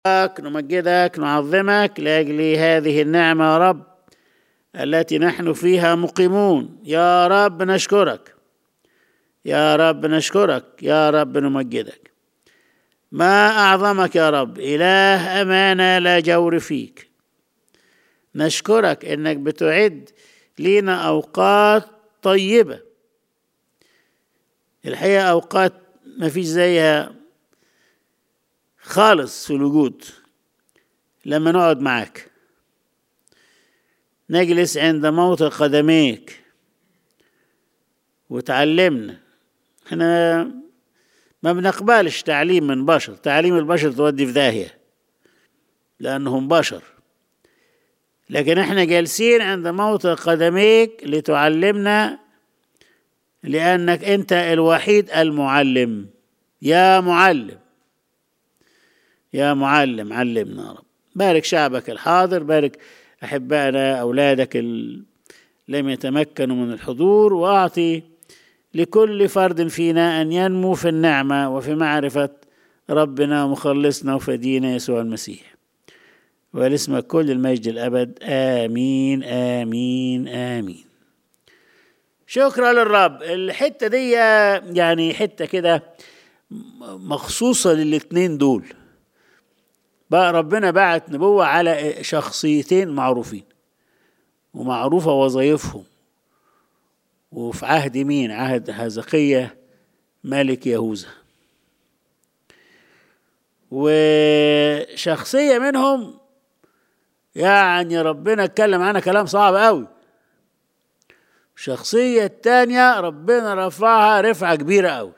نمجدك نعظمك لاجل هذه النعمه يا رب التي نحن فيها مقيمون يا رب نشكرك يا رب نشكرك يا رب نمجدك ما اعظمك يا رب اله امانه لا جور فيك نشكرك انك بتعد لينا اوقات طيبه الحقيقه اوقات ما فيش زيها خالص في الوجود لما نقعد معاك نجلس عند موطئ قدميك وتعلمنا احنا ما بنقبلش تعليم من بشر تعليم البشر تودي في داهية لأنهم بشر لكن احنا جالسين عند موطئ قدميك لتعلمنا لأنك أنت الوحيد المعلم يا معلم يا معلم علمنا يا رب بارك شعبك الحاضر بارك أحبائنا أولادك ال... لم يتمكنوا من الحضور وأعطي لكل فرد فينا أن ينمو في النعمة وفي معرفة ربنا ومخلصنا وفدينا يسوع المسيح ولاسمك كل المجد الأبد آمين آمين آمين شكرا للرب الحتة دي يعني حتة كده مخصوصة للاتنين دول بقى ربنا بعت نبوة على شخصيتين معروفين ومعروفة وظائفهم وفي عهد مين عهد هزقية ملك يهوذا وشخصية منهم يعني ربنا اتكلم عنها كلام صعب قوي الشخصية التانية ربنا رفعها رفعة كبيرة قوي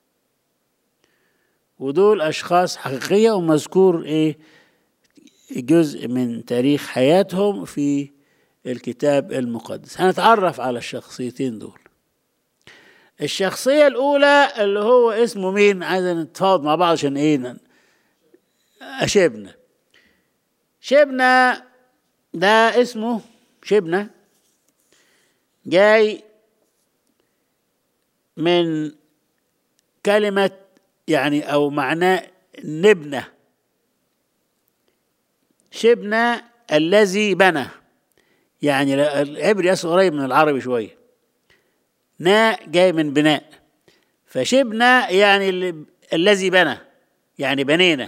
ودول أشخاص حقيقية ومذكور إيه جزء من تاريخ حياتهم في الكتاب المقدس هنتعرف على الشخصيتين دول الشخصية الأولى اللي هو اسمه مين عايز نتفاوض مع بعض عشان إيه شبنة شبنة ده اسمه شبنة جاي من كلمة يعني أو معناه نبنة شبنة الذي بنى يعني العبري أصلا قريب من العربي شوية ناء جاي من بناء فشبنة يعني الذي بنى يعني بنينا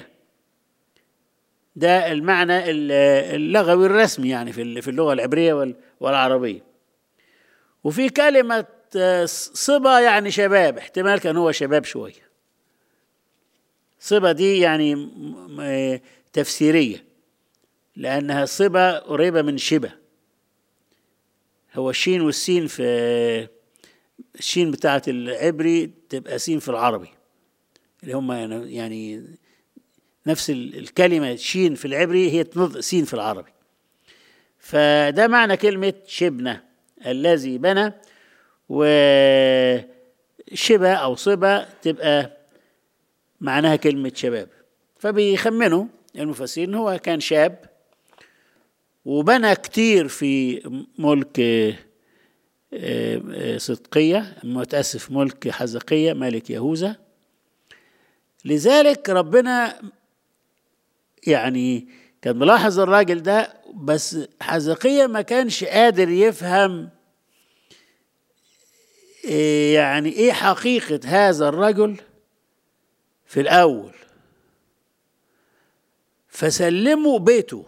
ده المعنى اللغوي الرسمي يعني في في اللغة العبرية والعربية وفي كلمة صبا يعني شباب احتمال كان هو شباب شوية صبا دي يعني تفسيرية لأنها صبا قريبة من شبه هو الشين والسين في الشين بتاعت العبري تبقى سين في العربي اللي هم يعني نفس الكلمة شين في العبري هي تنطق سين في العربي فده معنى كلمة شبنة الذي بنى وشبه أو صبة تبقى معناها كلمة شباب فبيخمنوا المفسرين هو كان شاب وبنى كتير في ملك صدقية متأسف ملك حزقية ملك يهوذا لذلك ربنا يعني كان ملاحظ الراجل ده بس حزقية ما كانش قادر يفهم يعني ايه حقيقة هذا الرجل في الأول فسلموا بيته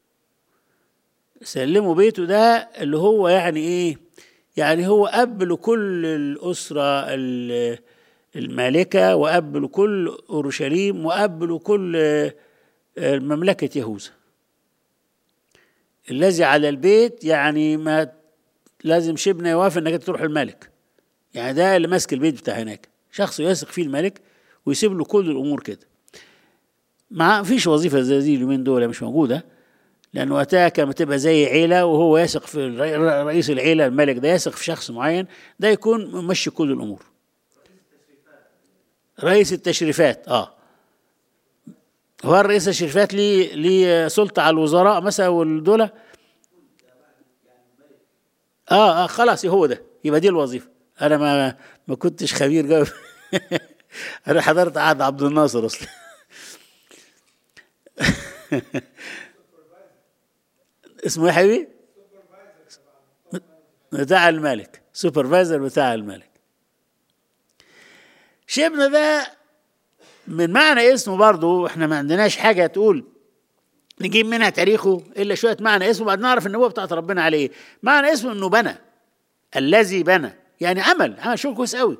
سلموا بيته ده اللي هو يعني ايه يعني هو أب لكل الأسرة المالكة وأب لكل أورشليم وأب لكل مملكة يهوذا الذي على البيت يعني ما لازم شبنة يوافق انك تروح الملك يعني ده اللي ماسك البيت بتاع هناك شخص يثق فيه الملك ويسيب له كل الامور كده ما فيش وظيفه زي دي اليومين دول مش موجوده لان وقتها كانت تبقى زي عيله وهو يثق في رئيس العيله الملك ده يثق في شخص معين ده يكون ممشي كل الامور رئيس التشريفات اه هو الرئيس التشريفات ليه ليه سلطه على الوزراء مثلا والدوله اه اه خلاص هو ده يبقى دي الوظيفه انا ما ما كنتش خبير قوي انا حضرت عهد عبد الناصر اصلا اسمه ايه يا حبيبي؟ بتاع الملك سوبرفايزر بتاع الملك شبنا ده من معنى اسمه برضه احنا ما عندناش حاجه تقول نجيب منها تاريخه الا شويه معنى اسمه بعد نعرف النبوه بتاعت ربنا عليه معنى اسمه انه بنى الذي بنى يعني عمل عمل شغل كويس قوي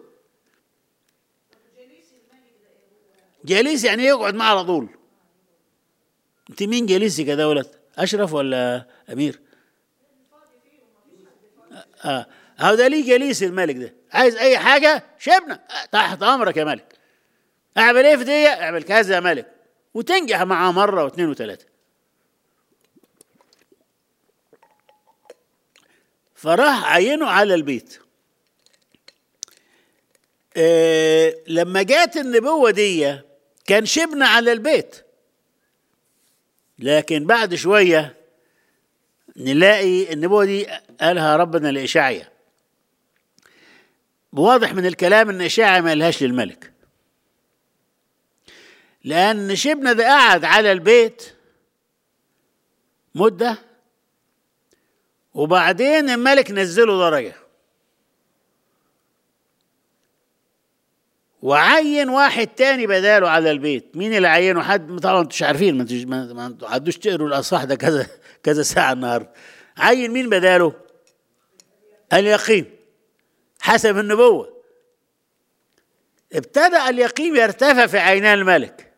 جاليس يعني يقعد معاه على طول انت مين جاليسي كده ولد اشرف ولا امير اه اهو ده ليه جليس الملك ده عايز اي حاجه شبنا تحت امرك يا ملك اعمل ايه في دي اعمل كذا يا ملك وتنجح معاه مره واثنين وثلاثه فراح عينه على البيت آه لما جات النبوة دي كان شبنا على البيت لكن بعد شوية نلاقي النبوة دي قالها ربنا لإشعيا واضح من الكلام ان إشعيا ما قالهاش للملك لأن شبنا ده قعد على البيت مدة وبعدين الملك نزله درجة وعين واحد تاني بداله على البيت مين اللي عينه حد طبعا انتوا مش عارفين ما ما عدوش تقروا الاصحاح ده كذا كذا ساعه النهارده عين مين بداله اليقين حسب النبوه ابتدأ اليقين يرتفع في عيني الملك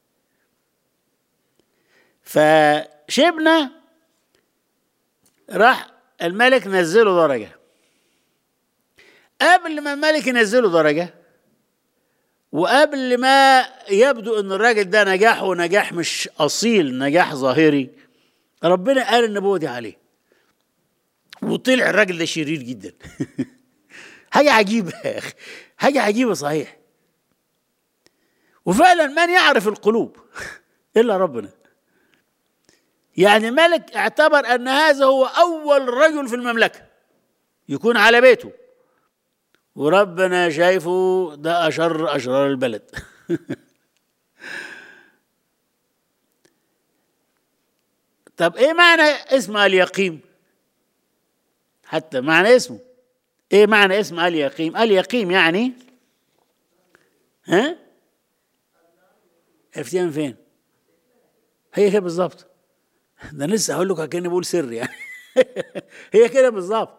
فشبنا راح الملك نزله درجة قبل ما الملك ينزله درجة وقبل ما يبدو ان الراجل ده نجاحه نجاح مش اصيل نجاح ظاهري ربنا قال النبوة دي عليه وطلع الراجل ده شرير جدا حاجة عجيبة يا أخي حاجة عجيبة صحيح وفعلا من يعرف القلوب إلا ربنا يعني الملك اعتبر أن هذا هو أول رجل في المملكة يكون على بيته وربنا شايفه ده أشر أشرار البلد طب ايه معنى اسم اليقيم حتى معنى اسمه ايه معنى اسم اليقيم اليقيم يعني ها عرفتيها من فين هي كده بالظبط ده أنا لسه هقول لكم كاني بقول سر يعني هي كده بالظبط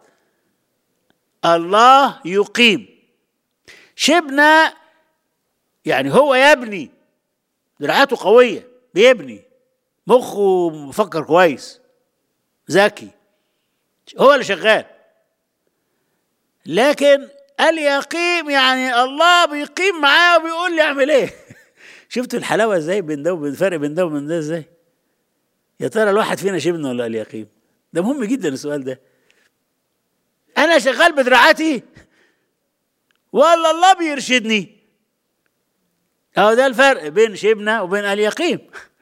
الله يقيم شبنا يعني هو يبني دراعاته قوية بيبني مخه مفكر كويس ذكي هو اللي شغال لكن اليقيم يعني الله بيقيم معاه وبيقول لي اعمل ايه شفتوا الحلاوه ازاي بين ده وبين الفرق بين ده وبين ده ازاي يا ترى الواحد فينا شبنا ولا اليقيم ده مهم جدا السؤال ده انا شغال بدراعاتي ولا الله بيرشدني اهو ده الفرق بين شبنا وبين اليقيم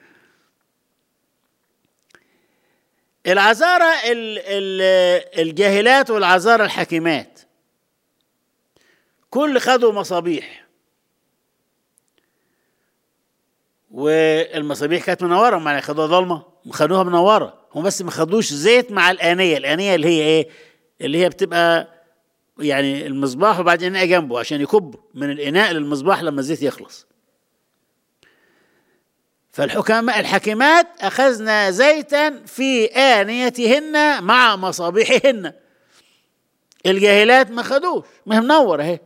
العذارى الجاهلات والعذارى الحكيمات كل خدوا مصابيح والمصابيح كانت منوره ما خدوها ضلمه خدوها منوره هم بس ما خدوش زيت مع الانيه الانيه اللي هي ايه اللي هي بتبقى يعني المصباح وبعدين اناء جنبه عشان يكب من الاناء للمصباح لما الزيت يخلص فالحكماء الحكيمات اخذنا زيتا في انيتهن مع مصابيحهن الجاهلات ما خدوش ما هي منور اهي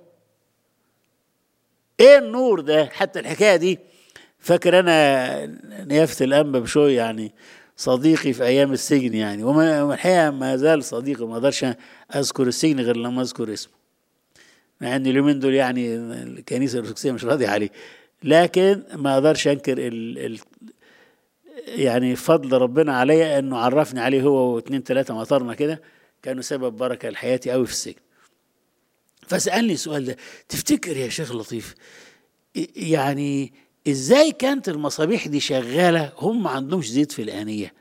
ايه النور ده حتى الحكايه دي فاكر انا نيافه الانبا بشوي يعني صديقي في ايام السجن يعني وما الحقيقه ما زال صديقي ما اقدرش اذكر السجن غير لما اذكر اسمه مع ان اليومين دول يعني الكنيسه الارثوذكسيه مش راضيه عليه لكن ما اقدرش انكر ال ال يعني فضل ربنا عليا انه عرفني عليه هو واثنين ثلاثه مطرنا كده كانوا سبب بركه لحياتي قوي في السجن فسالني السؤال ده تفتكر يا شيخ لطيف يعني ازاي كانت المصابيح دي شغاله هم ما عندهمش زيت في الانيه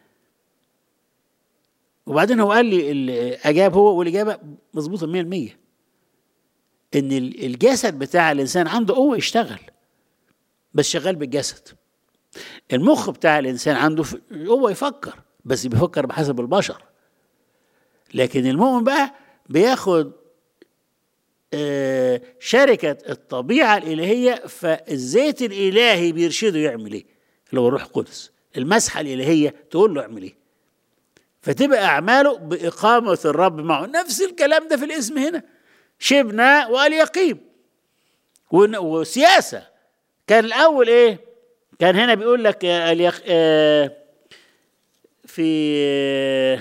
وبعدين هو قال لي اجاب هو والاجابه مظبوطه 100% ان الجسد بتاع الانسان عنده قوه يشتغل بس شغال بالجسد المخ بتاع الانسان عنده ف... هو يفكر بس بيفكر بحسب البشر لكن المؤمن بقى بياخد آه، شركة الطبيعة الإلهية فالزيت الإلهي بيرشده يعمل إيه اللي هو الروح القدس المسحة الإلهية تقول له اعمل إيه فتبقى أعماله بإقامة الرب معه نفس الكلام ده في الاسم هنا شبنا واليقيم ون- وسياسة كان الأول إيه كان هنا بيقول لك آه، اليق... آه، في آه،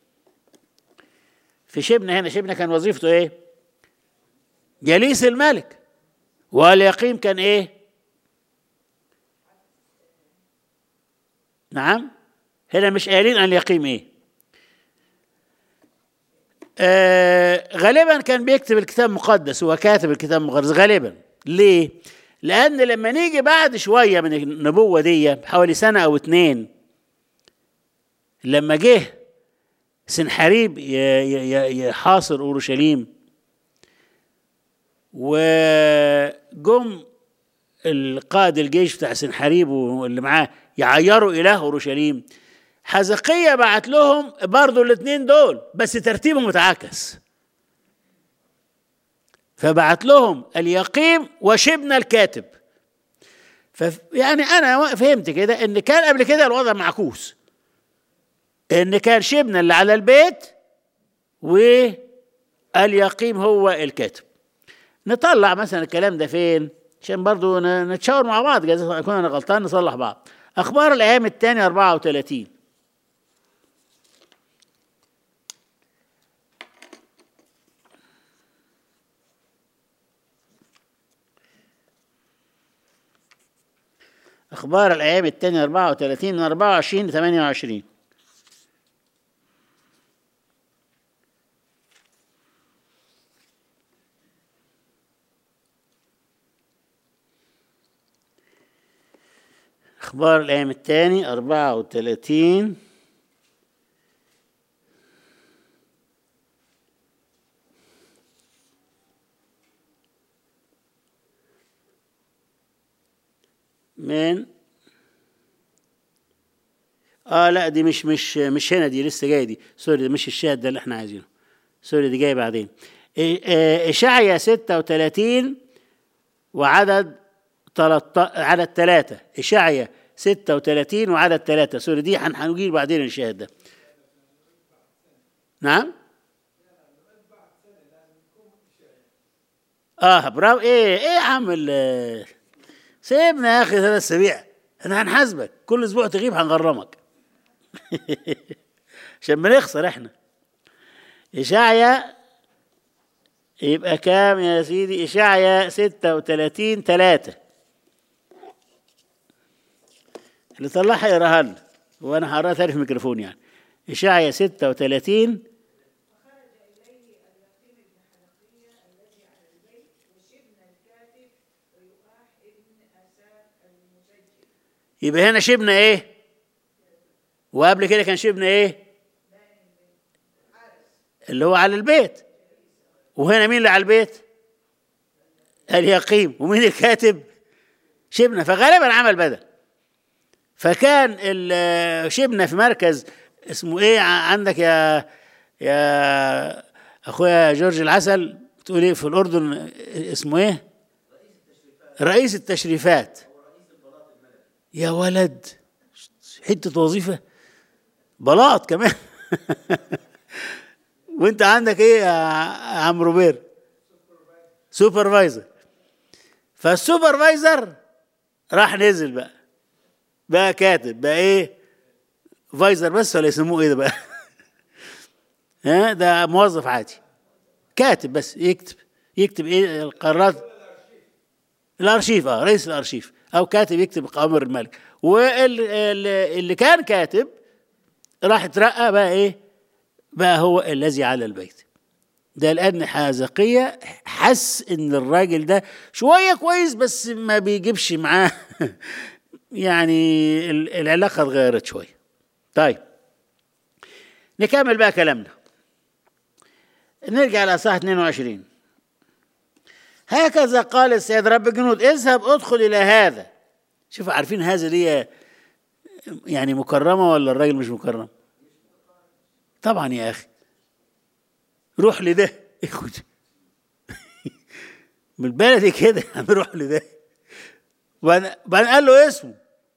في شبنا هنا شبنا كان وظيفته ايه جليس الملك واليقيم كان ايه نعم هنا مش قايلين ان اليقيم ايه آه غالبا كان بيكتب الكتاب المقدس هو كاتب الكتاب المقدس غالبا ليه لان لما نيجي بعد شويه من النبوه دي حوالي سنه او اتنين لما جه سنحريب ي- ي- ي- يحاصر اورشليم وجم القائد الجيش بتاع سنحريب واللي معاه يعيروا اله اورشليم حزقية بعت لهم برضو الاثنين دول بس ترتيبهم اتعكس فبعت لهم اليقيم وشبنا الكاتب ف يعني انا فهمت كده ان كان قبل كده الوضع معكوس ان كان شبنا اللي على البيت واليقيم هو الكاتب نطلع مثلا الكلام ده فين عشان برضو ن- نتشاور مع بعض جايز اكون انا غلطان نصلح بعض اخبار الايام الثانيه 34 اخبار الايام الثانيه 34 من 24 ل 28 اخبار الايام الثاني 34 من اه لا دي مش مش مش هنا دي لسه جايه دي سوري ده مش الشاهد ده اللي احنا عايزينه سوري دي جايه بعدين إيه- آه، اشعيا 36 وعدد 13 عدد ثلاثة إشعيا 36 وعدد ثلاثة سوري دي هن- هنجيب بعدين الشاهد ده نعم اه برافو ايه ايه يا عم ال- سيبنا يا اخي ثلاث اسابيع احنا هنحاسبك كل اسبوع تغيب هنغرمك عشان بنخسر احنا اشعيا يبقى كام يا سيدي اشعيا 36 3 اللي طلعها يقراها لنا وانا هقراها تاني في الميكروفون يعني اشعيا 36 يبقى هنا شبنا ايه وقبل كده كان شبنا ايه اللي هو على البيت وهنا مين اللي على البيت اليقيم ومين الكاتب شبنا فغالبا عمل بدل فكان ال- شبنا في مركز اسمه ايه ع- عندك يا يا اخويا جورج العسل بتقول ايه في الاردن اسمه ايه رئيس التشريفات يا ولد حته وظيفه بلاط كمان وانت عندك ايه يا عم روبير سوبرفايزر فالسوبرفايزر راح نزل بقى بقى كاتب بقى ايه فايزر بس ولا يسموه ايه ده بقى ها ده موظف عادي كاتب بس يكتب يكتب ايه القرارات الارشيف اه رئيس الارشيف او كاتب يكتب قوامر الملك واللي كان كاتب راح اترقى بقى ايه بقى هو الذي على البيت ده لان حازقية حس ان الراجل ده شوية كويس بس ما بيجيبش معاه يعني ال- العلاقة اتغيرت شوية طيب نكمل بقى كلامنا نرجع لأصحاح 22 هكذا قال السيد رب الجنود اذهب ادخل إلى هذا شوفوا عارفين هذا دي يعني مكرمة ولا الراجل مش مكرم طبعا يا أخي روح لده بالبلدي كده يعني روح لده وبعدين بعدين قال له اسمه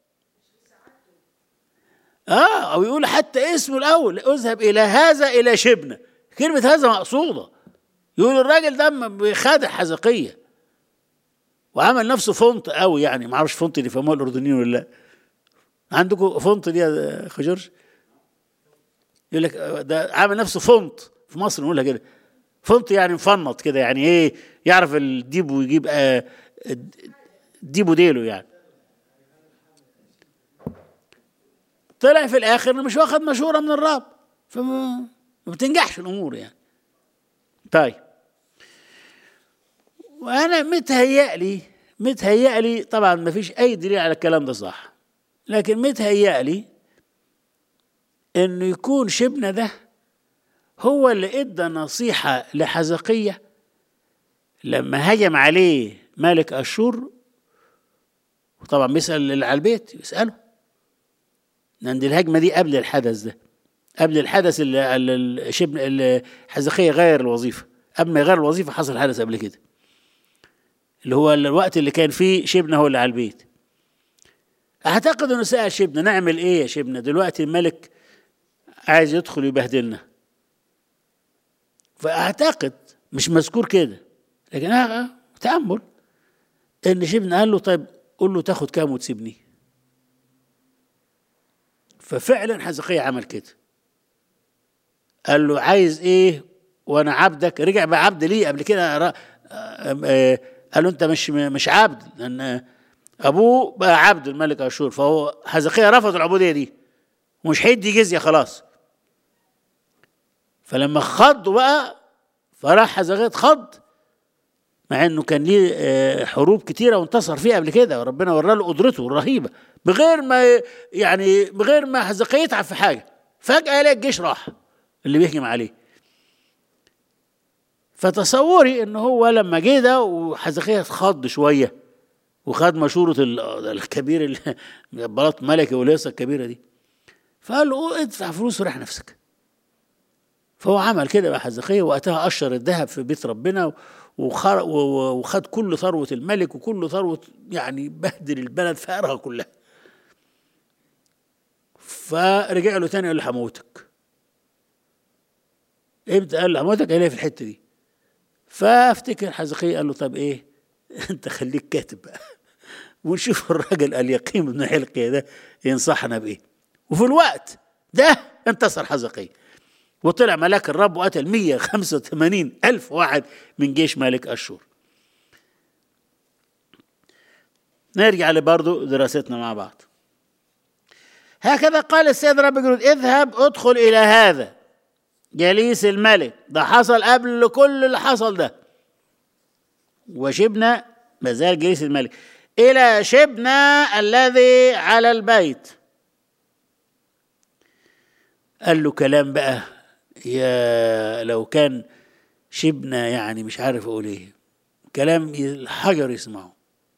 اه او يقول حتى اسمه الاول اذهب الى هذا الى شبنه كلمه هذا مقصوده يقول الراجل ده خد حزقيه وعمل نفسه فونت قوي يعني ما اعرفش فونت اللي يفهموها الاردنيين ولا لا عندكم فونت دي يا اخ جورج يقول لك ده عامل نفسه فونت في مصر نقولها كده فونت يعني مفنط كده يعني ايه يعرف الديب ويجيب آه ديب وديله يعني طلع في الاخر انه مش واخد مشوره من الرب فما ما بتنجحش الامور يعني طيب وانا متهيألي متهيألي طبعا ما فيش اي دليل على الكلام ده صح لكن متهيألي انه يكون شبنا ده هو اللي ادى نصيحة لحزقية لما هجم عليه ملك اشور وطبعا بيسأل اللي على البيت يسأله لأن الهجمة دي قبل الحدث ده قبل الحدث اللي اللي شبن اللي حزقية غير الوظيفة قبل ما يغير الوظيفة حصل حدث قبل كده اللي هو الوقت اللي كان فيه شبنة هو اللي على البيت اعتقد انه سأل شبنة نعمل ايه يا شبنة دلوقتي الملك عايز يدخل يبهدلنا فاعتقد مش مذكور كده لكن أنا تأمل ان شبنة قال له طيب قول له تاخد كام وتسيبني ففعلا حزقية عمل كده قال له عايز ايه وانا عبدك رجع بقى عبد ليه قبل كده را- آه، آه، قال له انت مش مش عبد لان ابوه بقى عبد الملك اشور فهو حزقية رفض العبودية دي ومش هيدي جزية خلاص فلما خضوا بقى فراح حزقية اتخض مع انه كان ليه آه، حروب كتيره وانتصر فيها قبل كده وربنا ورى له قدرته الرهيبه بغير ما ي- يعني بغير ما حزقية يتعب في حاجه فجاه يلاقي الجيش راح اللي بيهجم عليه فتصوري ان هو لما جه ده وحزقية اتخض شويه وخد مشوره ال- الكبير اللي- بلاط ملكي والهيصه الكبيره دي فقال له ادفع فلوس وريح نفسك فهو عمل كده بقى حزقية وقتها قشر الذهب في بيت ربنا وخر- و- و- وخد كل ثروة الملك وكل ثروة يعني بهدل البلد فارغة كلها فرجع له تاني قال له هموتك امتى قال له هموتك قال لي في الحتة دي فافتكر حزقية قال له طب ايه انت خليك كاتب بقى ونشوف الراجل اليقيم ابن حلقية ده ينصحنا بايه وفي الوقت ده انتصر حزقية وطلع ملاك الرب وقتل 185 ألف واحد من جيش ملك أشور نرجع لبرضو دراستنا مع بعض هكذا قال السيد رب جنود اذهب ادخل إلى هذا جليس الملك ده حصل قبل كل اللي حصل ده وشبنا ما زال جليس الملك إلى شبنا الذي على البيت قال له كلام بقى يا لو كان شبنا يعني مش عارف اقول ايه كلام الحجر يسمعه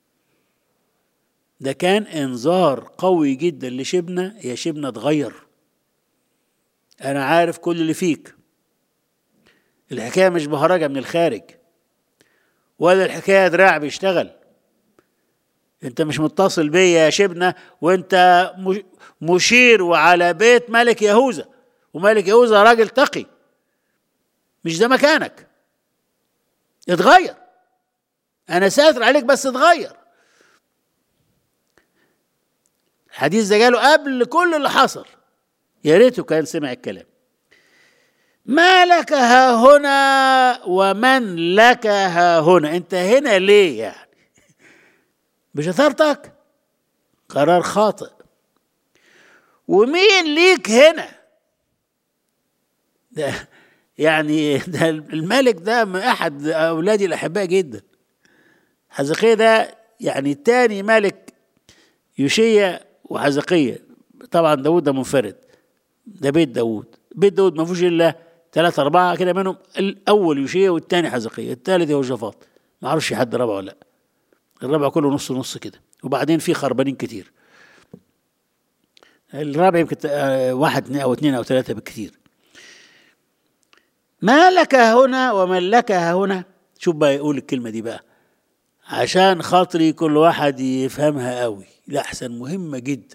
ده كان انذار قوي جدا لشبنا يا شبنا اتغير انا عارف كل اللي فيك الحكايه مش بهرجه من الخارج ولا الحكايه دراع بيشتغل انت مش متصل بيا يا شبنة وانت مش- مشير وعلى بيت ملك يهوذا وملك يهوذا راجل تقي مش ده مكانك اتغير انا ساتر عليك بس اتغير الحديث ده جاله قبل كل اللي حصل يا ريته كان سمع الكلام ما لك ها هنا ومن لك ها هنا انت هنا ليه يعني بشطارتك قرار خاطئ ومين ليك هنا ده يعني ده الملك ده من احد اولادي الاحباء جدا حزقية ده يعني تاني ملك يوشيا وحزقية طبعا داود ده منفرد ده بيت داود بيت داود ما فيهوش الا ثلاثة أربعة كده منهم الأول يوشيا والثاني حزقية الثالث يهوشافاط ما أعرفش حد رابع ولا لا الرابع كله نص نص كده وبعدين في خربانين كتير الرابع يمكن آه، واحد او اثنين او ثلاثه بالكثير ما لك هنا ومن لك هنا شوف بقى يقول الكلمه دي بقى عشان خاطري كل واحد يفهمها قوي لا احسن مهمه جدا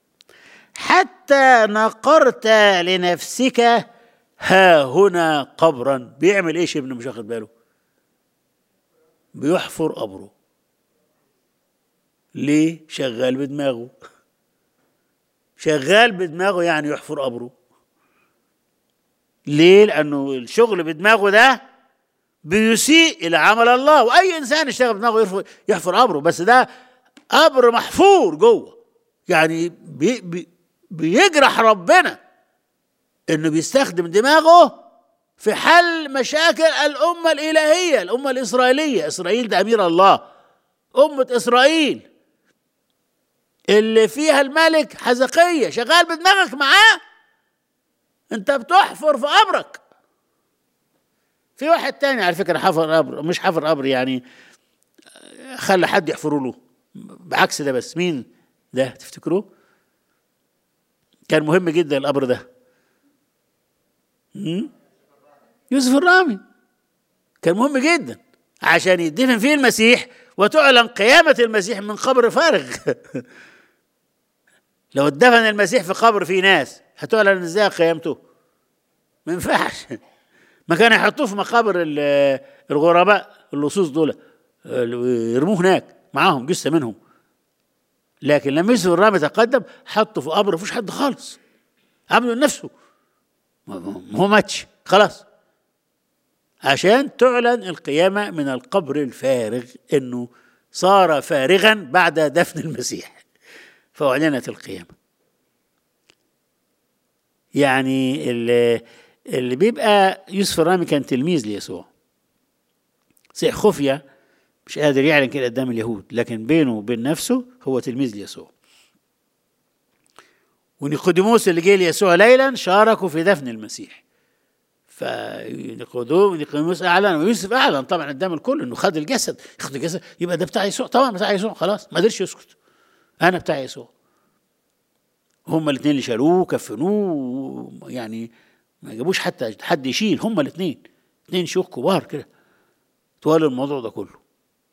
حتى نقرت لنفسك ها هنا قبرا بيعمل ايش ابنه مش واخد باله بيحفر قبره ليه شغال بدماغه شغال بدماغه يعني يحفر قبره ليه لانه الشغل بدماغه ده بيسيء الى عمل الله واي انسان يشتغل بدماغه يحفر, يحفر قبره بس ده قبر محفور جوه يعني بي بي بيجرح ربنا انه بيستخدم دماغه في حل مشاكل الامه الالهيه الامه الاسرائيليه اسرائيل ده امير الله امه اسرائيل اللي فيها الملك حزقية شغال بدماغك معاه انت بتحفر في قبرك في واحد تاني على فكرة حفر قبر مش حفر قبر يعني خلى حد يحفروا له بعكس ده بس مين ده تفتكروه كان مهم جدا القبر ده يوسف الرامي كان مهم جدا عشان يدفن فيه المسيح وتعلن قيامة المسيح من قبر فارغ لو اتدفن المسيح في قبر فيه ناس هتعلن ازاي قيامته ما ينفعش ما كانوا يحطوه في مقابر الغرباء اللصوص دول يرموه هناك معاهم جثه منهم لكن لما يوسف الرامي تقدم حطه في قبر مفيش حد خالص عمله لنفسه هو ماتش خلاص عشان تعلن القيامة من القبر الفارغ انه صار فارغا بعد دفن المسيح فأعلنت القيامة يعني اللي, اللي بيبقى يوسف الرامي كان تلميذ ليسوع سيح خفية مش قادر يعلن كده قدام اليهود لكن بينه وبين نفسه هو تلميذ ليسوع ونيقوديموس اللي جه ليسوع ليلا شاركوا في دفن المسيح فنيقوديموس اعلن ويوسف اعلن طبعا قدام الكل انه خد الجسد ياخد الجسد يبقى ده بتاع يسوع طبعا بتاع يسوع خلاص ما قدرش يسكت انا بتاع يسوع هما الاثنين اللي شالوه كفنوه يعني ما جابوش حتى حد يشيل هما الاثنين اثنين شيوخ كبار كده طوال الموضوع ده كله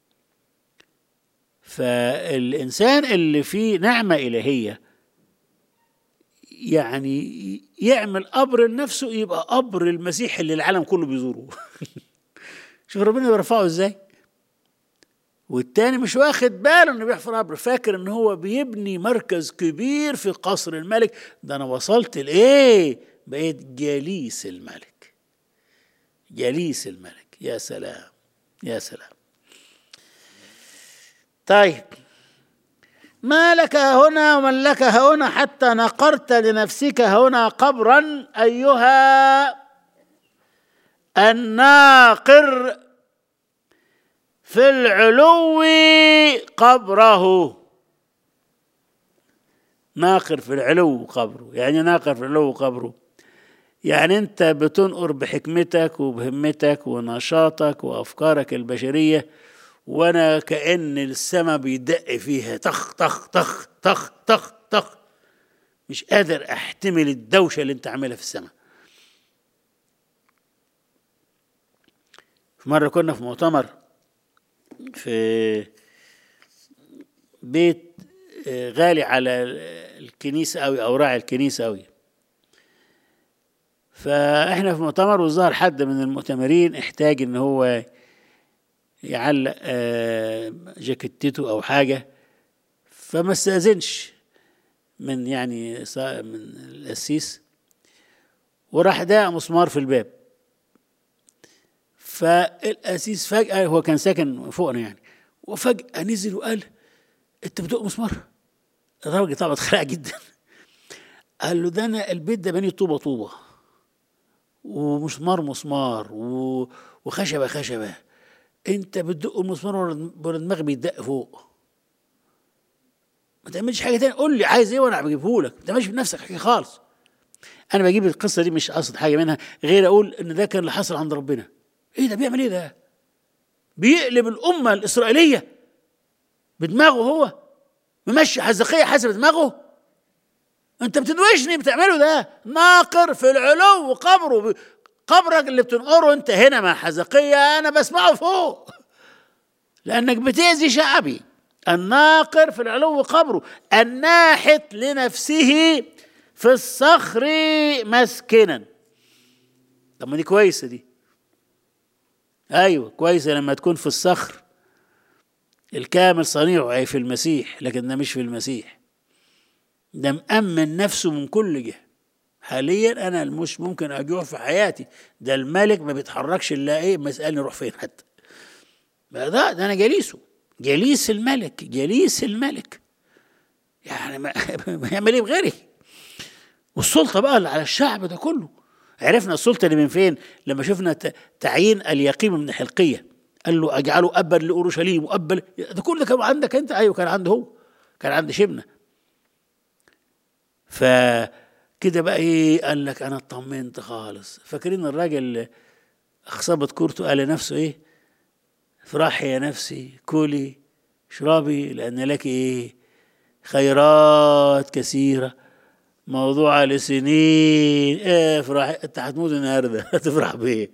فالإنسان اللي فيه نعمة إلهية يعني يعمل قبر لنفسه يبقى قبر المسيح اللي العالم كله بيزوره شوف ربنا بيرفعه ازاي والتاني مش واخد باله انه بيحفر قبر فاكر ان هو بيبني مركز كبير في قصر الملك ده انا وصلت لايه بقيت جليس الملك جليس الملك يا سلام يا سلام طيب ما لك هنا ومن لك هنا حتى نقرت لنفسك هنا قبرا ايها الناقر في العلو قبره ناقر في العلو قبره يعني ناقر في العلو قبره يعني انت بتنقر بحكمتك وبهمتك ونشاطك وافكارك البشريه وانا كان السما بيدق فيها طخ طخ طخ طخ طخ طخ مش قادر احتمل الدوشه اللي انت عاملها في السماء في مره كنا في مؤتمر في بيت غالي على الكنيسه قوي او راعي الكنيسه قوي فاحنا في مؤتمر وظهر حد من المؤتمرين احتاج ان هو يعلق جاكيتته او حاجه فما استاذنش من يعني من القسيس وراح داق مسمار في الباب فالقسيس فجأة هو كان ساكن فوقنا يعني وفجأة نزل وقال أنت بتدق مسمار؟ الراجل طبعا اتخلع جدا قال له ده أنا البيت ده بني طوبة طوبة ومسمار مسمار وخشبة خشبة أنت بتدق المسمار ورا دماغي بيدق فوق ما تعملش حاجة تاني قول لي عايز إيه وأنا بجيبه لك ما تعملش بنفسك حاجة خالص أنا بجيب القصة دي مش قصد حاجة منها غير أقول إن ده كان اللي حصل عند ربنا ايه ده بيعمل ايه ده بيقلب الامه الاسرائيليه بدماغه هو ممشي حزقية حسب دماغه انت بتدوشني بتعمله ده ناقر في العلو قبره قبرك اللي بتنقره انت هنا مع حزقية انا بسمعه فوق لانك بتأذي شعبي الناقر في العلو قبره الناحت لنفسه في الصخر مسكنا طب ما دي كويسه دي ايوه كويسه لما تكون في الصخر الكامل صنيعه اي في المسيح لكن ده مش في المسيح ده مأمن نفسه من كل جهه حاليا انا مش ممكن اجوع في حياتي ده الملك ما بيتحركش الا ايه ما يسالني روح فين حتى ده ده انا جليسه جليس الملك جليس الملك يعني ما يعمل ايه بغيري والسلطه بقى اللي على الشعب ده كله عرفنا السلطه اللي من فين لما شفنا تعيين اليقيم من حلقيه قال له اجعله ابا لاورشليم وابا ده كل ده كان عندك انت ايوه كان عنده هو كان عند شبنه فكده بقى ايه قال لك انا اطمنت خالص فاكرين الراجل اخصبت كورته قال لنفسه ايه افرحي يا نفسي كلي اشربي لان لك ايه خيرات كثيره موضوعة لسنين افرح انت هتموت النهارده هتفرح بايه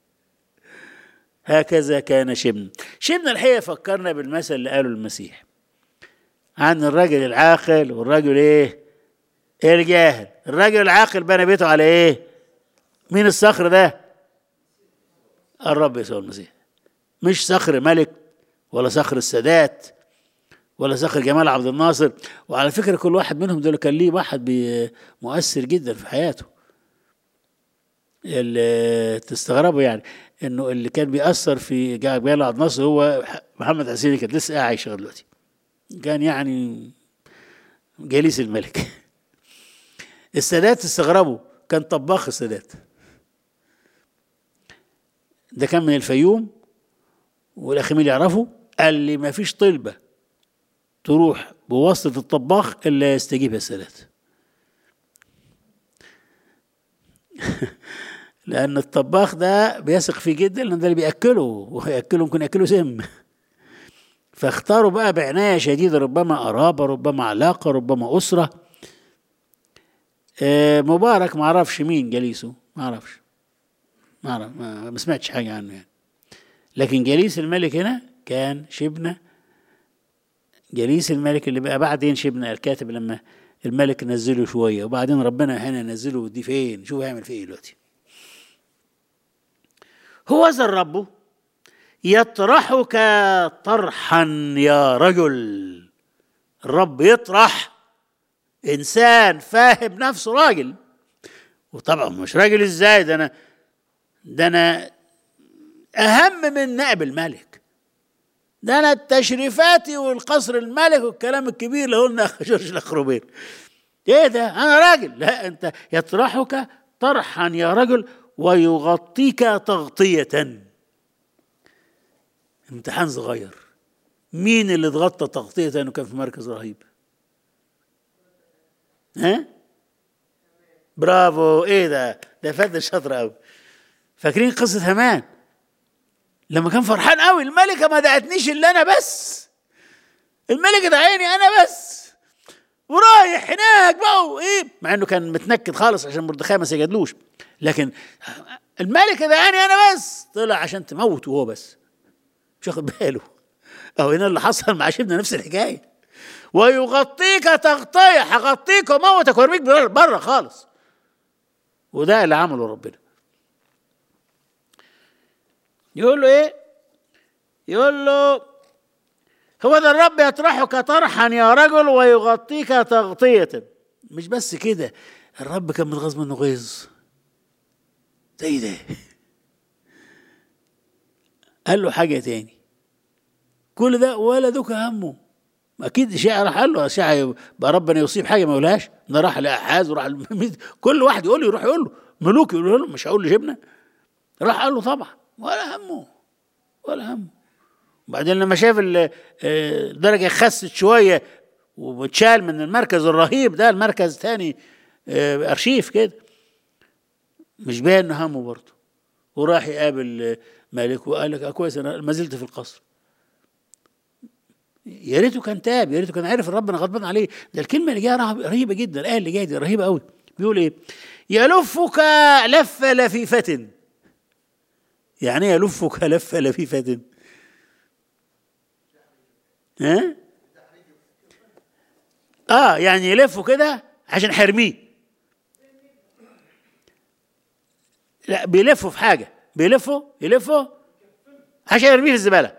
هكذا كان شبن شبن الحقيقه فكرنا بالمثل اللي قاله المسيح عن الرجل العاقل والرجل ايه الجاهل الرجل العاقل بنى بيته على ايه مين الصخر ده الرب يسوع المسيح مش صخر ملك ولا صخر السادات ولا صخر جمال عبد الناصر وعلى فكره كل واحد منهم دول كان ليه واحد مؤثر جدا في حياته اللي تستغربوا يعني انه اللي كان بيأثر في جمال عبد الناصر هو محمد حسين كان لسه عايش لغايه دلوقتي كان يعني جليس الملك السادات استغربوا كان طباخ السادات ده كان من الفيوم والاخ يعرفه قال لي ما فيش طلبه تروح بواسطة الطباخ إلا يستجيب السادات لأن الطباخ ده بيثق فيه جدا لأن ده اللي بيأكله وهيأكله ممكن يأكله سم فاختاروا بقى بعناية شديدة ربما قرابة ربما علاقة ربما أسرة آه مبارك ما اعرفش مين جليسه ما اعرفش ما اعرف ما سمعتش حاجة عنه يعني لكن جليس الملك هنا كان شبنه جليس الملك اللي بقى بعدين شبنا الكاتب لما الملك نزله شويه وبعدين ربنا هنا نزله دي فين شوف هيعمل فيه ايه دلوقتي هو ذا الرب يطرحك طرحا يا رجل الرب يطرح انسان فاهم نفسه راجل وطبعا مش راجل ازاي ده انا ده انا اهم من نائب الملك ده انا التشريفاتي والقصر الملك والكلام الكبير اللي قلنا جورج الاخروبين ايه ده انا راجل لا انت يطرحك طرحا يا رجل ويغطيك تغطية امتحان صغير مين اللي اتغطى تغطية انه كان في مركز رهيب ها برافو ايه ده ده فات شاطر قوي فاكرين قصة همان لما كان فرحان قوي الملكة ما دعتنيش الا انا بس الملكة دعاني انا بس ورايح هناك بقى وايه مع انه كان متنكد خالص عشان مردخاي ما سجدلوش لكن الملكة دعاني انا بس طلع عشان تموت وهو بس مش واخد باله اهو هنا اللي حصل مع شبنا نفس الحكايه ويغطيك تغطيه هغطيك وموتك وارميك بره خالص وده اللي عمله ربنا يقول له ايه يقول له هو ذا الرب يطرحك طرحا يا رجل ويغطيك تغطية مش بس كده الرب كان متغاظ منه غيظ ده ايه ده قال له حاجة تاني كل ده ولا دوك همه اكيد شاعر راح قال له شاعر بقى ربنا يصيب حاجه ما يقولهاش ده راح لاحاز وراح كل واحد يقول له يروح يقول له ملوك يقول له مش هقول لجبنه راح قال له طبعا ولا همه ولا همه وبعدين لما شاف الدرجة خست شوية وبتشال من المركز الرهيب ده المركز تاني أرشيف كده مش باين انه همه برضه وراح يقابل مالك وقال لك كويس انا ما زلت في القصر يا ريته كان تاب يا ريته كان عارف ربنا غضبان عليه ده الكلمه اللي جايه رهيبه جدا الايه اللي جايه دي رهيبه قوي بيقول ايه يلفك لف لفيفه يعني ايه يلفك لف لفيفه ها اه يعني يلفه كده عشان حرميه لا بيلفوا في حاجه بيلفوا يلفوا عشان يرميه في الزباله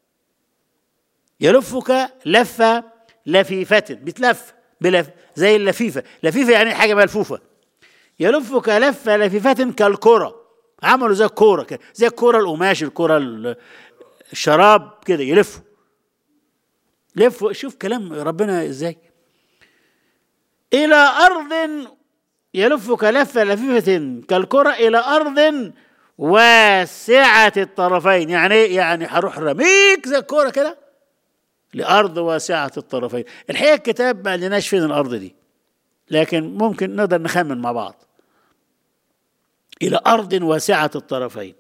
يلفك لفه لفيفه بتلف بلف زي اللفيفه لفيفه يعني حاجه ملفوفه يلفك لفه لفيفه كالكره عملوا زي الكوره كده زي الكوره القماش الكوره ال- الشراب كده يلفوا لفوا شوف كلام ربنا ازاي الى ارض يلفك لفه لفيفه كالكره الى ارض واسعه الطرفين يعني ايه يعني هروح رميك زي الكوره كده لارض واسعه الطرفين الحقيقه الكتاب ما قالناش فين الارض دي لكن ممكن نقدر نخمن مع بعض الى ارض واسعه الطرفين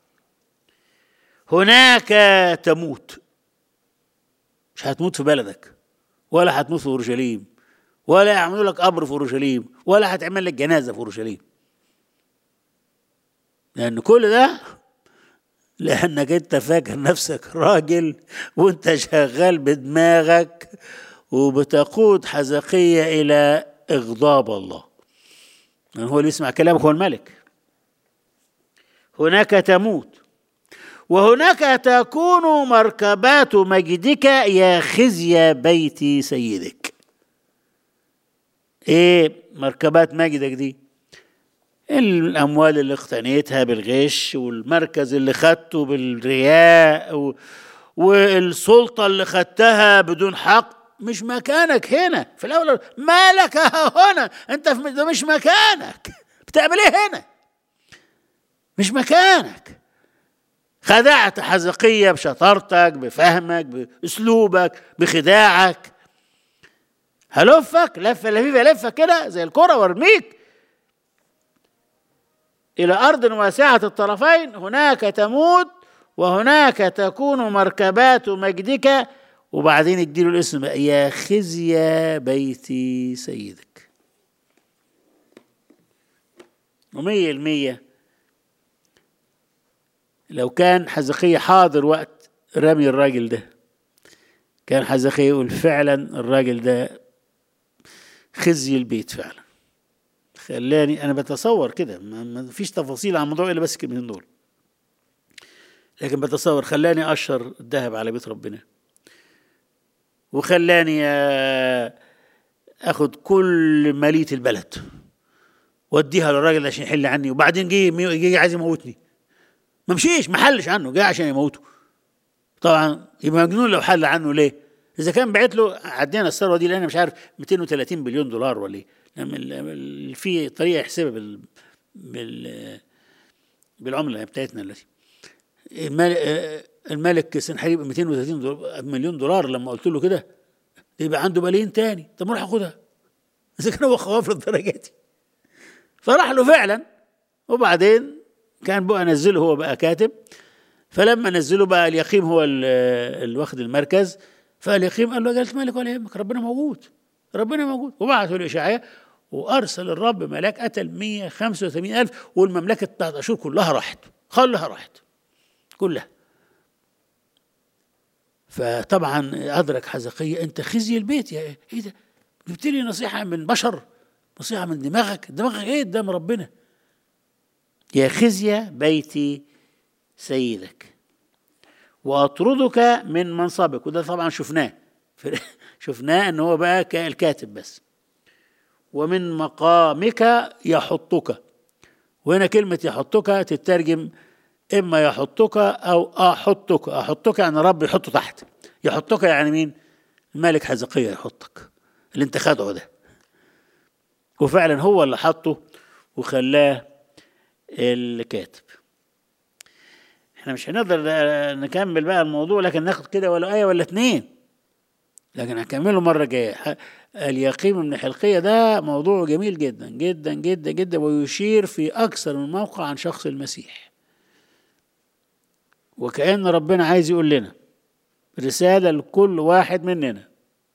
هناك تموت مش هتموت في بلدك ولا هتموت في اورشليم ولا يعملوا لك قبر في اورشليم ولا هتعمل لك جنازه في اورشليم لان كل ده لانك انت فاكر نفسك راجل وانت شغال بدماغك وبتقود حزقية الى اغضاب الله يعني هو اللي يسمع كلامك هو الملك هناك تموت وهناك تكون مركبات مجدك يا خزي بيت سيدك ايه مركبات مجدك دي الاموال اللي اقتنيتها بالغش والمركز اللي خدته بالرياء و... والسلطة اللي خدتها بدون حق مش مكانك هنا في الاول مالك هنا انت في ده مش مكانك بتعمل ايه هنا مش مكانك خدعت حزقية بشطارتك بفهمك باسلوبك بخداعك هلفك لفه لفيفه لفه كده زي الكره وارميك الى ارض واسعه الطرفين هناك تموت وهناك تكون مركبات مجدك وبعدين اديله الاسم بقى يا خزي بيت سيدك ومية المية لو كان حزقية حاضر وقت رمي الراجل ده كان حزقية يقول فعلا الراجل ده خزي البيت فعلا خلاني انا بتصور كده ما ما فيش تفاصيل عن الموضوع الا بس كلمتين دول لكن بتصور خلاني اشر الذهب على بيت ربنا وخلاني آه، اخد كل ماليه البلد واديها للراجل عشان يحل عني وبعدين جه جه عايز يموتني ما مشيش ما حلش عنه جه عشان يموته طبعا يبقى مجنون لو حل عنه ليه؟ اذا كان بعت له عدينا الثروه دي لان مش عارف 230 بليون دولار ولا ايه؟ لما ال- ال- في طريقه يحسبها بال بال بالعمله بتاعتنا التي المال- آه، الملك سنحريب 230 دولار مليون دولار لما قلت له كده يبقى عنده ملايين تاني طب ما اروح اخدها اذا كان هو خواف للدرجه دي فراح له فعلا وبعدين كان بقى نزله هو بقى كاتب فلما نزله بقى اليقيم هو ال- اللي واخد المركز فاليقيم قال له يا جلاله الملك ولا يهمك ربنا موجود ربنا موجود وبعثوا لإشعياء وأرسل الرب ملاك قتل 185 ألف والمملكة بتاعت أشور كلها راحت كلها راحت كلها فطبعا أدرك حزقية أنت خزي البيت يا إيه ده جبت لي نصيحة من بشر نصيحة من دماغك دماغك إيه قدام ربنا يا خزي بيت سيدك واطردك من منصبك وده طبعا شفناه في- شفناه ان هو بقى ك- الكاتب بس ومن مقامك يحطك وهنا كلمة يحطك تترجم إما يحطك أو أحطك أحطك يعني رب يحطه تحت يحطك يعني مين الملك حزقية يحطك اللي انت خدعه ده وفعلا هو اللي حطه وخلاه الكاتب احنا مش هنقدر نكمل بقى الموضوع لكن ناخد كده ولا آية ولا اتنين لكن هكمله مرة جاية ح- اليقيم من حلقية ده موضوع جميل جدا جدا جدا جدا ويشير في أكثر من موقع عن شخص المسيح وكأن ربنا عايز يقول لنا رسالة لكل واحد مننا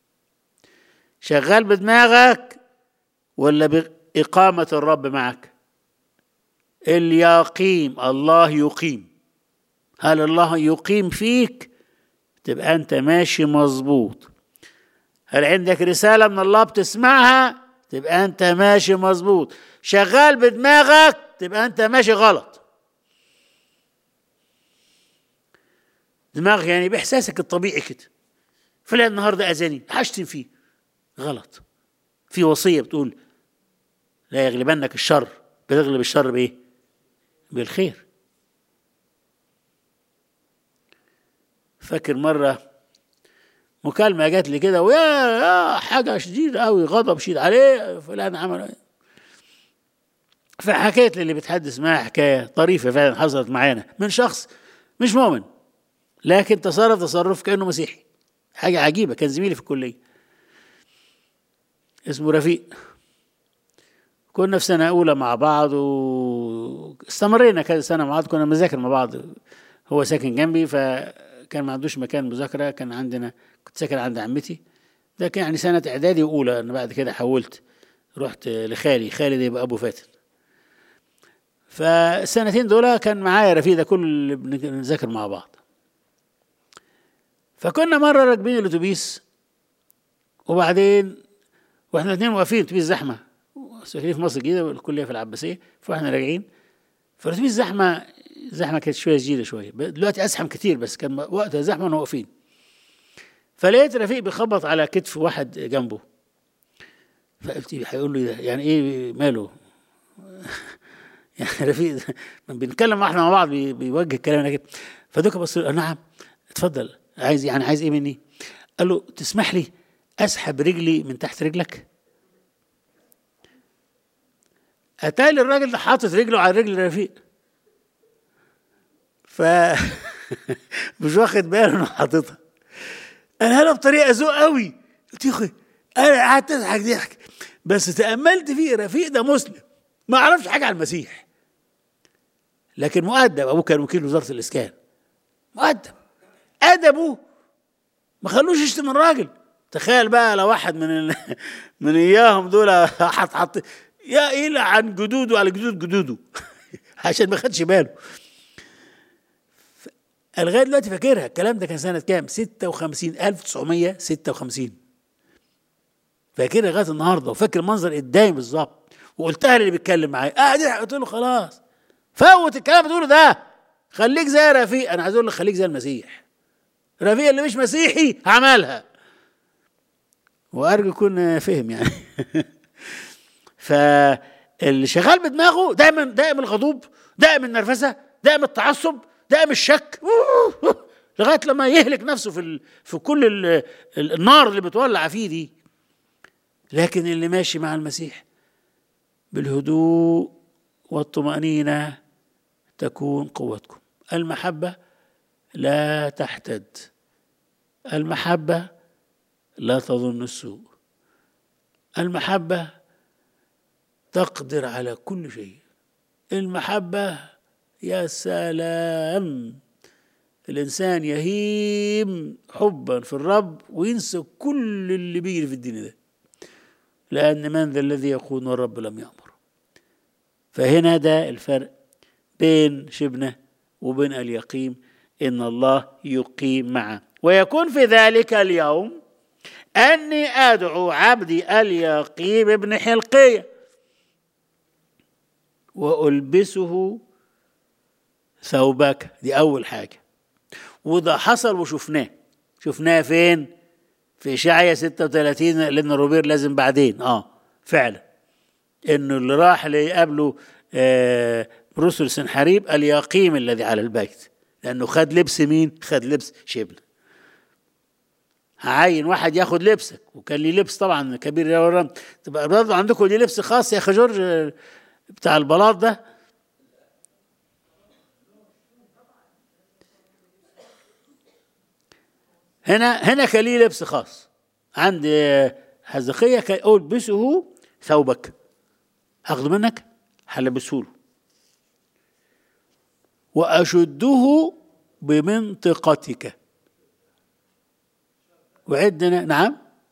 شغال بدماغك ولا بإقامة الرب معك اليقيم الله يقيم هل الله يقيم فيك تبقى أنت ماشي مظبوط هل عندك رسالة من الله بتسمعها تبقى أنت ماشي مظبوط شغال بدماغك تبقى أنت ماشي غلط دماغك يعني بإحساسك الطبيعي كده فلان النهارده أذاني هشتم فيه غلط في وصية بتقول لا يغلبنك الشر بتغلب الشر بإيه؟ بالخير فاكر مرة مكالمة جات لي كده ويا يا حاجة شديدة أوي غضب شديد عليه فلان عمل فحكيت لي اللي بتحدث معاه حكاية طريفة فعلا حصلت معانا من شخص مش مؤمن لكن تصرف تصرف كأنه مسيحي حاجة عجيبة كان زميلي في الكلية اسمه رفيق كنا في سنة أولى مع بعض واستمرينا كذا سنة مع بعض كنا بنذاكر مع بعض هو ساكن جنبي فكان ما عندوش مكان مذاكرة كان عندنا كنت ساكن عند عمتي ده كان يعني سنة إعدادي وأولى أنا بعد كده حولت رحت لخالي خالي ده يبقى أبو فاتن فالسنتين دول كان معايا رفيق ده كل اللي بنذاكر مع بعض فكنا مرة راكبين الأتوبيس وبعدين واحنا الاثنين واقفين اتوبيس زحمه ساكنين في مصر الجديده والكليه في العباسيه فاحنا راجعين فالاتوبيس زحمه زحمه كانت شويه جديده شويه دلوقتي ازحم كتير بس كان وقتها زحمه واحنا واقفين فلقيت رفيق بيخبط على كتف واحد جنبه فقلت هيقول له ده يعني ايه ماله يعني رفيق بنتكلم احنا مع بعض بيوجه كلامنا كده فدوكا بص نعم اتفضل عايز يعني عايز ايه مني قال له تسمح لي اسحب رجلي من تحت رجلك اتاري الراجل ده حاطط رجله على رجل رفيق ف مش واخد باله انه حاططها انا هلا بطريقه ذوق قوي قلت يا اخي انا قعدت اضحك ضحك بس تاملت فيه رفيق ده مسلم ما اعرفش حاجه عن المسيح لكن مؤدب ابوه كان وكيل وزاره الاسكان مؤدب ادبه ما خلوش يشتم الراجل تخيل بقى لو واحد من ال... من اياهم دول حط حط يا يلعن جدوده على جدود جدوده عشان ما خدش باله لغايه دلوقتي فاكرها الكلام ده كان سنه كام 56 1956 فاكرها لغايه النهارده وفاكر المنظر قدامي بالظبط وقلتها للي بيتكلم معايا قاعد قلت له خلاص فوت الكلام بتقوله ده خليك زي رفيق انا عايز اقول لك خليك زي المسيح رفيق اللي مش مسيحي عملها وارجو يكون فهم يعني فاللي شغال بدماغه دائما دائما الغضوب دائما النرفزه دائما التعصب دائما الشك لغايه لما يهلك نفسه في ال... في كل ال... النار اللي بتولع فيه دي لكن اللي ماشي مع المسيح بالهدوء والطمأنينة تكون قوتكم المحبة لا تحتد المحبة لا تظن السوء المحبة تقدر على كل شيء المحبة يا سلام الإنسان يهيم حبا في الرب وينسى كل اللي بيجري في الدنيا ده لأن من ذا الذي يقول والرب لم يأمر فهنا ده الفرق بين شبنة وبين اليقيم إن الله يقيم معه ويكون في ذلك اليوم أني أدعو عبدي اليقيم ابن حلقية وألبسه ثوبك دي أول حاجة وده حصل وشفناه شفناه فين؟ في إشعيا 36 لأن روبير لازم بعدين آه فعلا إنه اللي راح ليقابله آه رسل سنحريب اليقيم الذي على البيت لأنه خد لبس مين؟ خد لبس شبل هعين واحد ياخد لبسك وكان لي لبس طبعا كبير يا ورم تبقى برضه عندكم ليه لبس خاص يا اخي جورج بتاع البلاط ده هنا هنا كان ليه لبس خاص عند حزقية كان البسه ثوبك هاخده منك هلبسه له واشده بمنطقتك وعندنا نعم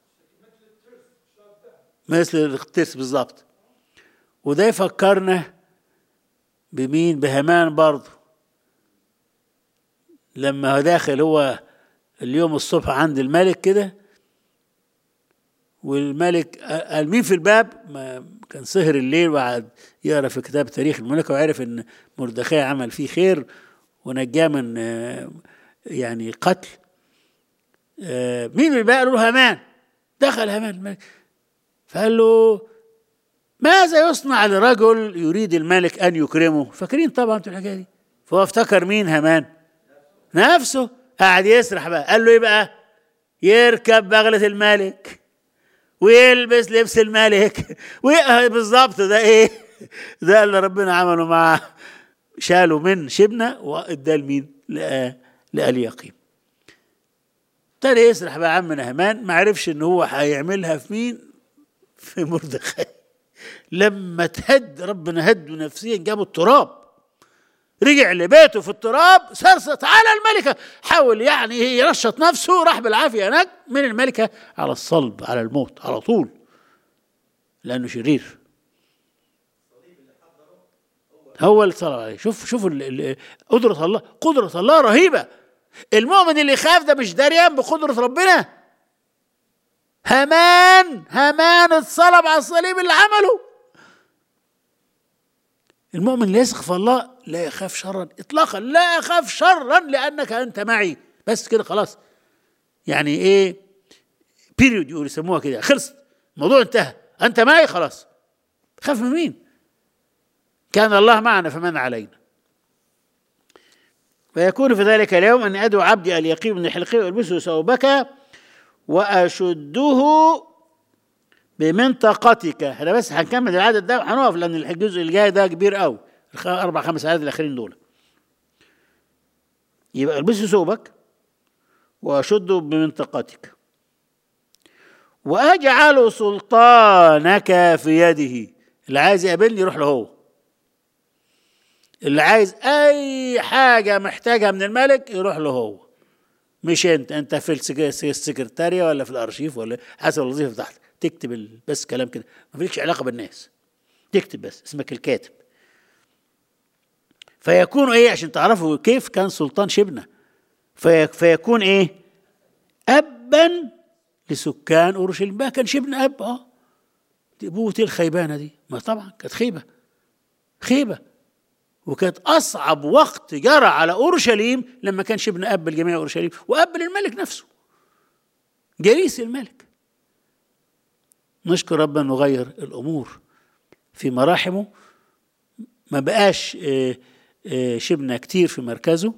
مثل الترس بالظبط وده يفكرنا بمين بهمان برضه لما هو داخل هو اليوم الصبح عند الملك كده والملك قال مين في الباب ما كان سهر الليل وقعد يقرا في كتاب تاريخ الملك وعرف ان مردخاي عمل فيه خير ونجاه من آه، يعني قتل آه، مين اللي بقى قالوا له هامان دخل هامان الملك فقال له ماذا يصنع لرجل يريد الملك ان يكرمه فاكرين طبعا انتوا الحكايه دي فهو افتكر مين هامان نفسه قاعد يسرح بقى قال له ايه بقى يركب بغلة الملك ويلبس لبس الملك وي- بالظبط ده ايه ده اللي ربنا عمله معاه شاله من شبنة واداه لمين لآ- لأليقيم ابتدى يسرح بقى عم نهمان ما عرفش ان هو هيعملها في مين في مردخاي لما تهد ربنا هد نفسيا جابوا التراب رجع لبيته في التراب سرسة تعالى الملكة حاول يعني يرشط نفسه راح بالعافية هناك من الملكة على الصلب على الموت على طول لأنه شرير هو اللي صلب عليه شوف شوف ال- ال- قدرة الله قدرة الله رهيبة المؤمن اللي يخاف ده مش دريان بقدرة ربنا همان همان اتصلب على الصليب اللي عمله المؤمن اللي يثق في الله لا يخاف شرا اطلاقا لا اخاف شرا لانك انت معي بس كده خلاص يعني ايه بيريود يقول يسموها كده خلصت الموضوع انتهى انت معي خلاص خاف من مين كان الله معنا فمن علينا فيكون في ذلك اليوم أن أدعو عبدي اليقين من حلقه وألبسه ثوبك وأشده بمنطقتك احنا بس هنكمل العدد ده وهنقف لأن الجزء اللي جاي ده كبير قوي الخ- أربع خمس عدد الآخرين دول يبقى البسه ثوبك وأشده بمنطقتك وأجعل سلطانك في يده اللي عايز يقابلني يروح له هو اللي عايز اي حاجه محتاجها من الملك يروح له هو مش انت انت في السك- السكرتاريه ولا في الارشيف ولا حسب الوظيفه بتاعتك تكتب ال- بس كلام كده ما فيكش علاقه بالناس تكتب بس اسمك الكاتب فيكون ايه عشان تعرفوا كيف كان سلطان شبنه في فيكون ايه ابا لسكان اورشليم ما كان شبنه اب اه دي ابوه الخيبانه دي ما طبعا كانت خيبه خيبه وكانت اصعب وقت جرى على اورشليم لما كان شبن اب لجميع اورشليم واب للملك نفسه جليس الملك نشكر ربنا انه غير الامور في مراحمه ما بقاش آه، آه، شبنه كتير في مركزه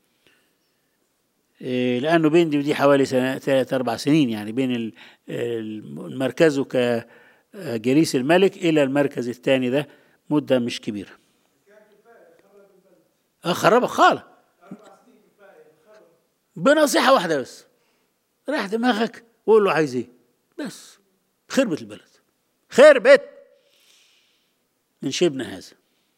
آه، لانه بين دي ودي حوالي سنه ثلاث اربع سنين يعني بين ال- ال- مركزه كجليس الملك الى المركز الثاني ده مده مش كبيره اه خربها خالص بنصيحة واحدة بس راح دماغك وقول له عايز ايه بس خربت البلد خربت من شبنا هذا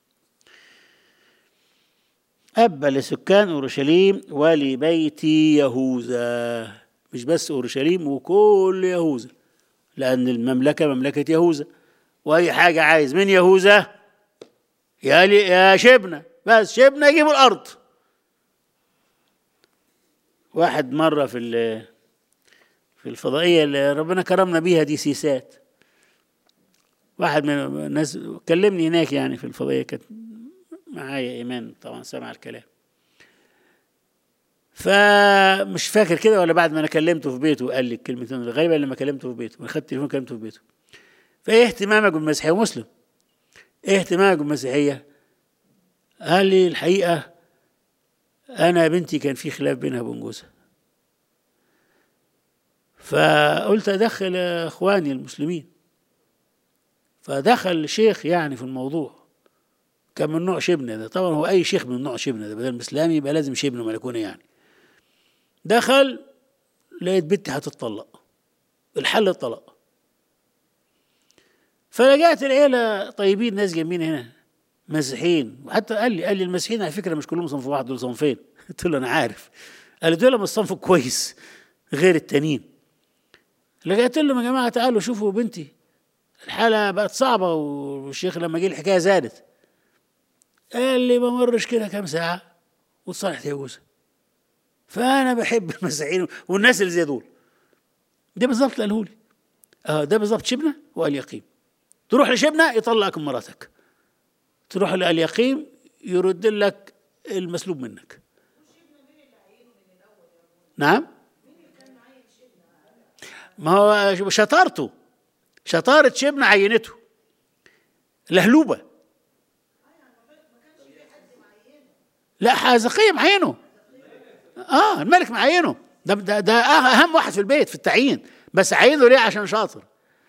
أب لسكان أورشليم ولبيت يهوذا مش بس أورشليم وكل يهوذا لأن المملكة مملكة يهوذا وأي حاجة عايز من يهوذا يا لي يا شبنة بس شبنة يجيبوا الأرض واحد مرة في ال- في الفضائية اللي ربنا كرمنا بيها دي سيسات واحد من الناس كلمني هناك يعني في الفضائية كانت معايا إيمان طبعا سمع الكلام فمش فاكر كده ولا بعد ما انا كلمته في بيته قال لي الكلمتين غالبا لما كلمته في بيته انا خدت التليفون كلمته في بيته فايه اهتمامك بالمسيحيه ومسلم ايه اهتمامك بالمسيحيه قال لي الحقيقه انا بنتي كان في خلاف بينها وبين جوزها فقلت ادخل اخواني المسلمين فدخل شيخ يعني في الموضوع كان من نوع شبنه ده طبعا هو اي شيخ من نوع شبنه ده بدل اسلامي يبقى لازم شبنه ملكونه يعني دخل لقيت بنتي هتتطلق الحل الطلاق فرجعت العيله طيبين ناس جنبين هنا مسيحيين وحتى قال لي قال لي المسيحيين على فكره مش كلهم صنف واحد دول صنفين قلت له انا عارف قال لي دول مش صنف كويس غير التانيين لقيت لهم يا جماعه تعالوا شوفوا بنتي الحاله بقت صعبه والشيخ لما جه الحكايه زادت قال لي ما مرش كده كام ساعه وتصالحت يا جوزها فانا بحب المسيحيين والناس اللي زي دول ده بالظبط اللي قاله لي اه ده بالظبط شبنه واليقيم تروح لشبنه يطلعك من مراتك تروح لليقيم يرد لك المسلوب منك نعم ما هو شطارته شطارة شبنة عينته لهلوبة لا حازقية معينه اه الملك معينه ده, ده, ده اهم واحد في البيت في التعيين بس عينه ليه عشان شاطر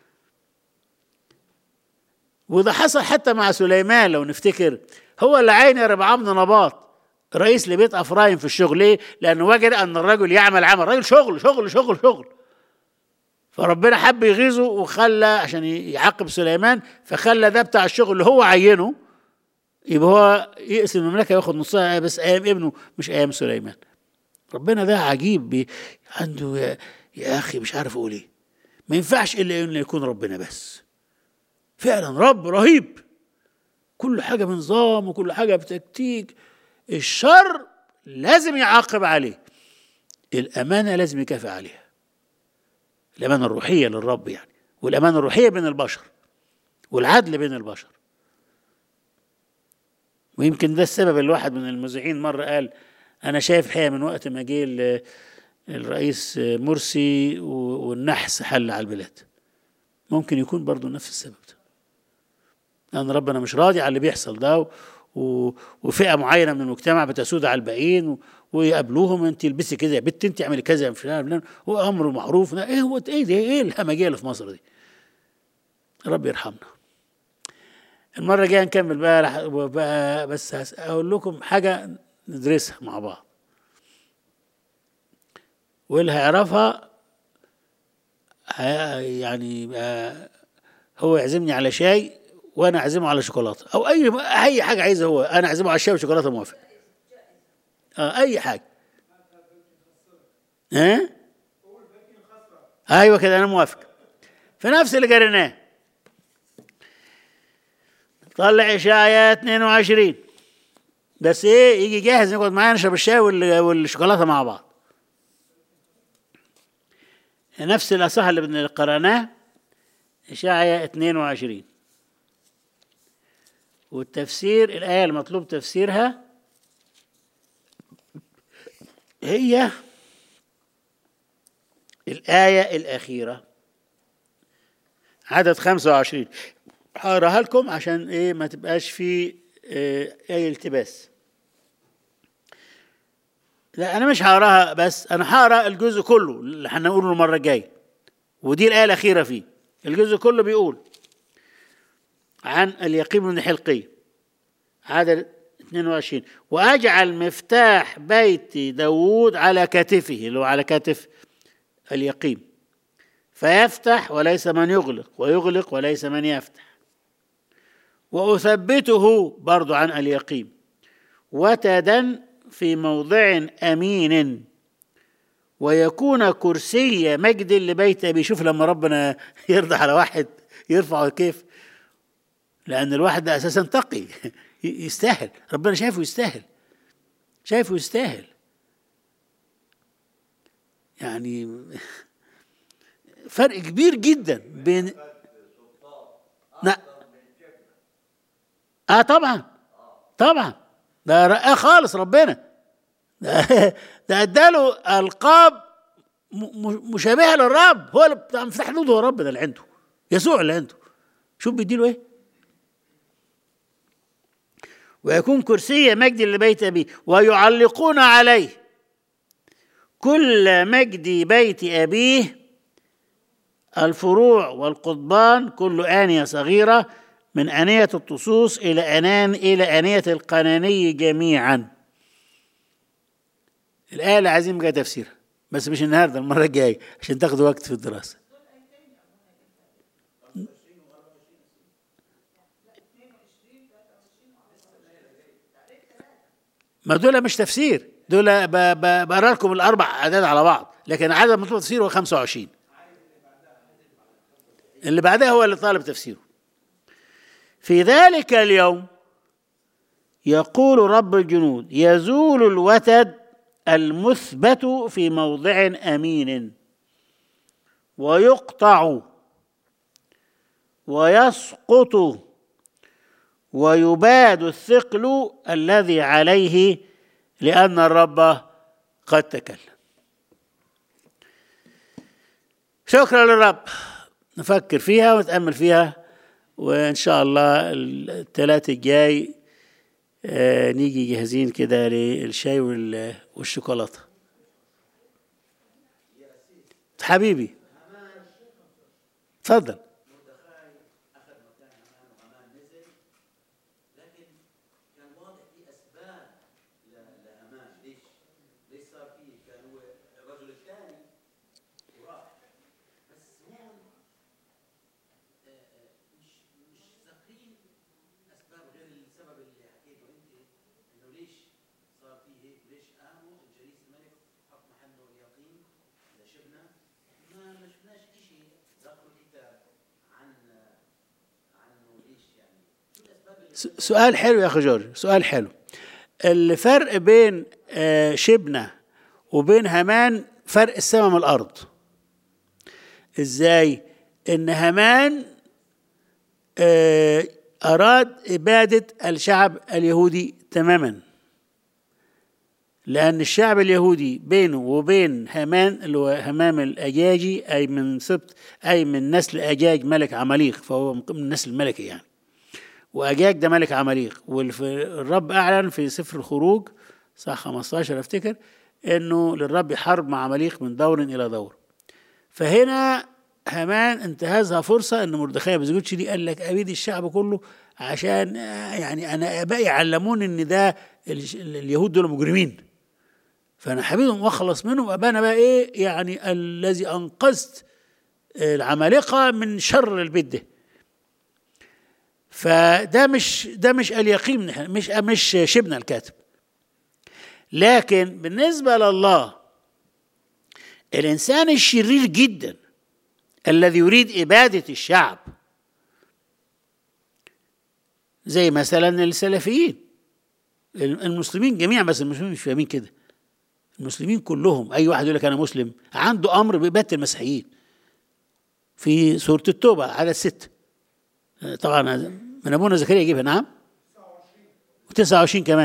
وده حصل حتى مع سليمان لو نفتكر هو اللي عين ربعام بن نباط رئيس لبيت افرايم في الشغل ليه؟ لانه وجد ان الرجل يعمل عمل رجل شغل شغل شغل شغل فربنا حب يغيظه وخلى عشان يعاقب سليمان فخلى ده بتاع الشغل اللي هو عينه يبقى هو يقسم المملكه ياخد نصها بس ايام ابنه مش ايام سليمان ربنا ده عجيب بي عنده يا, يا اخي مش عارف اقول ايه ما ينفعش الا انه يكون ربنا بس فعلا رب رهيب كل حاجه بنظام وكل حاجه بتكتيك الشر لازم يعاقب عليه الامانه لازم يكافئ عليها الامانه الروحيه للرب يعني والامانه الروحيه بين البشر والعدل بين البشر ويمكن ده السبب الواحد من المذيعين مره قال انا شايف الحقيقه من وقت ما جه الرئيس مرسي والنحس حل على البلاد ممكن يكون برضه نفس السبب ده لان ربنا مش راضي على اللي بيحصل ده وفئه معينه من المجتمع بتسود على الباقيين ويقابلوهم انت البسي كذا يا بنت انت اعملي كذا يا فلان فلان هو امر معروف ايه هو ايه ده ايه الهمجيه اللي في مصر دي رب يرحمنا المره الجايه نكمل بقى, بقى بس اقول لكم حاجه ندرسها مع بعض واللي هيعرفها يعني هو يعزمني على شاي وانا اعزمه على شوكولاته او اي اي حاجه عايزها هو انا اعزمه على شاي وشوكولاته موافق اه اي حاجه ها ايوه كده انا موافق في نفس اللي قريناه طلع اشعياء 22 بس ايه يجي جاهز نقعد معاه نشرب الشاي والشوكولاته مع بعض نفس الاصح اللي قرأناه اشعياء 22 والتفسير الآية المطلوب تفسيرها هي الآية الأخيرة عدد 25 هقراها لكم عشان إيه ما تبقاش في إيه أي التباس لا أنا مش هقراها بس أنا هقرا الجزء كله اللي هنقوله المرة الجاية ودي الآية الأخيرة فيه الجزء كله بيقول عن اليقين بن حلقي عدد 22 وأجعل مفتاح بيت داود على كتفه اللي هو على كتف اليقين فيفتح وليس من يغلق ويغلق وليس من يفتح وأثبته برضو عن اليقين وتدا في موضع أمين ويكون كرسي مجد لبيت أبي شوف لما ربنا يرضى على واحد يرفعه كيف لأن الواحد ده أساسا تقي يستاهل ربنا شايفه يستاهل شايفه يستاهل يعني فرق كبير جدا بين لا اه طبعا طبعا ده رقاه خالص ربنا ده, ده اداله القاب مشابهه للرب هو اللي بتاع مفتاح نوده هو رب ده اللي عنده يسوع اللي عنده شوف بيديله ايه ويكون كرسي مجد لبيت أبيه ويعلقون عليه كل مجد بيت أبيه الفروع والقضبان كل آنية صغيرة من آنية الطصوص إلى أنان إلى آنية القناني جميعا الآية اللي عايزين بقى تفسيرها بس مش النهارده المرة الجاية عشان تاخدوا وقت في الدراسة ما دول مش تفسير دول بقرا لكم الاربع اعداد على بعض لكن عدد مطلوب تفسير هو 25 اللي بعدها هو اللي طالب تفسيره في ذلك اليوم يقول رب الجنود يزول الوتد المثبت في موضع امين ويقطع ويسقط ويباد الثقل الذي عليه لان الرب قد تكلم شكرا للرب نفكر فيها ونتامل فيها وان شاء الله الثلاث الجاي آه نيجي جاهزين كده للشاي والشوكولاته حبيبي تفضل سؤال حلو يا اخي جورج سؤال حلو الفرق بين شبنة وبين هامان فرق السماء من الارض ازاي ان هامان اراد اباده الشعب اليهودي تماما لان الشعب اليهودي بينه وبين هامان اللي هو همام الاجاجي اي من سبط اي من نسل اجاج ملك عماليق فهو من النسل الملكي يعني واجاج ده ملك عماليق والرب اعلن في سفر الخروج صح 15 افتكر انه للرب حرب مع عماليق من دور الى دور فهنا هامان انتهزها فرصه ان مردخاي ما بيسجدش دي قال لك ابيد الشعب كله عشان يعني انا ابائي علموني ان ده اليهود دول مجرمين فانا حبيبهم واخلص منهم ابقى انا بقى ايه يعني الذي انقذت العمالقه من شر البيت ده فده مش ده مش اليقين مش مش شبنا الكاتب لكن بالنسبه لله الانسان الشرير جدا الذي يريد اباده الشعب زي مثلا السلفيين المسلمين جميعا بس المسلمين مش فاهمين كده المسلمين كلهم اي واحد يقول لك انا مسلم عنده امر باباده المسيحيين في سوره التوبه على ست طبعا من ابونا زكريا يجيبها نعم و29 كمان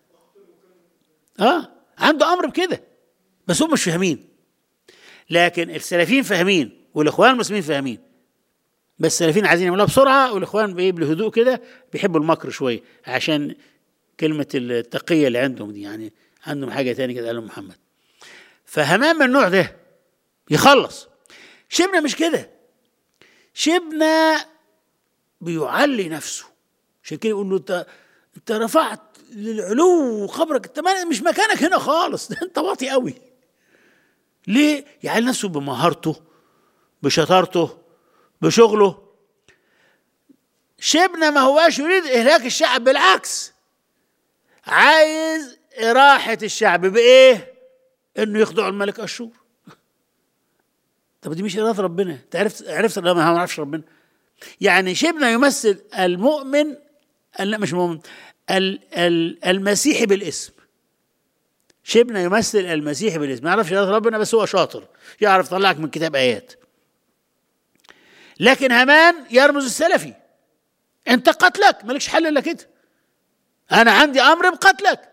اه عنده امر بكده بس هم مش فاهمين لكن السلفيين فاهمين والاخوان المسلمين فاهمين بس السلفيين عايزين يعملوها بسرعه والاخوان بايه بالهدوء كده بيحبوا المكر شويه عشان كلمه التقيه اللي عندهم دي يعني عندهم حاجه تاني كده قالوا محمد فهمام النوع ده يخلص شبنا مش كده شبنا بيعلي نفسه عشان كده يقول له انت انت رفعت للعلو قبرك انت مش مكانك هنا خالص ده انت واطي قوي ليه يعلي نفسه بمهارته بشطارته بشغله شبنا ما هواش يريد اهلاك الشعب بالعكس عايز راحة الشعب بإيه؟ إنه يخضعوا الملك أشور. طب دي مش إرادة ربنا، أنت عرفت عرفت لا ما نعرفش ربنا. يعني شبنا يمثل المؤمن لا مش المؤمن ال ال المسيحي بالاسم. شبنا يمثل المسيحي بالاسم، ما يعرفش إرادة ربنا بس هو شاطر، يعرف يطلعك من كتاب آيات. لكن هامان يرمز السلفي. أنت قتلك مالكش حل إلا كده. أنا عندي أمر بقتلك.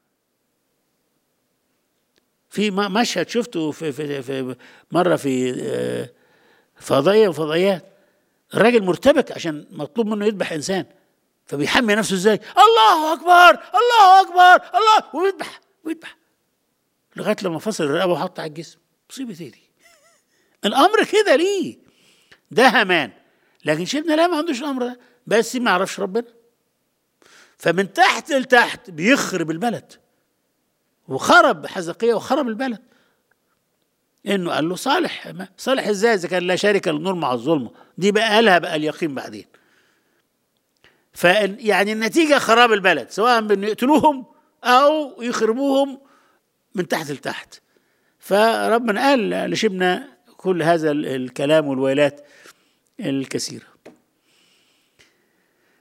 في مشهد شفته في, في, في مره في فضائيه وفضائيات الراجل مرتبك عشان مطلوب منه يذبح انسان فبيحمي نفسه ازاي الله اكبر الله اكبر الله ويذبح ويذبح لغايه لما فصل الرقبه وحط على الجسم مصيبه ايه دي الامر كده ليه ده همان لكن شبنا لا ما عندوش الامر ده بس ما يعرفش ربنا فمن تحت لتحت بيخرب البلد وخرب حزقية وخرب البلد انه قال له صالح صالح ازاي اذا كان لا شريك للنور مع الظلمه دي بقى قالها بقى اليقين بعدين ف يعني النتيجه خراب البلد سواء بانه يقتلوهم او يخربوهم من تحت لتحت فربنا قال لشبنا كل هذا الكلام والويلات الكثيره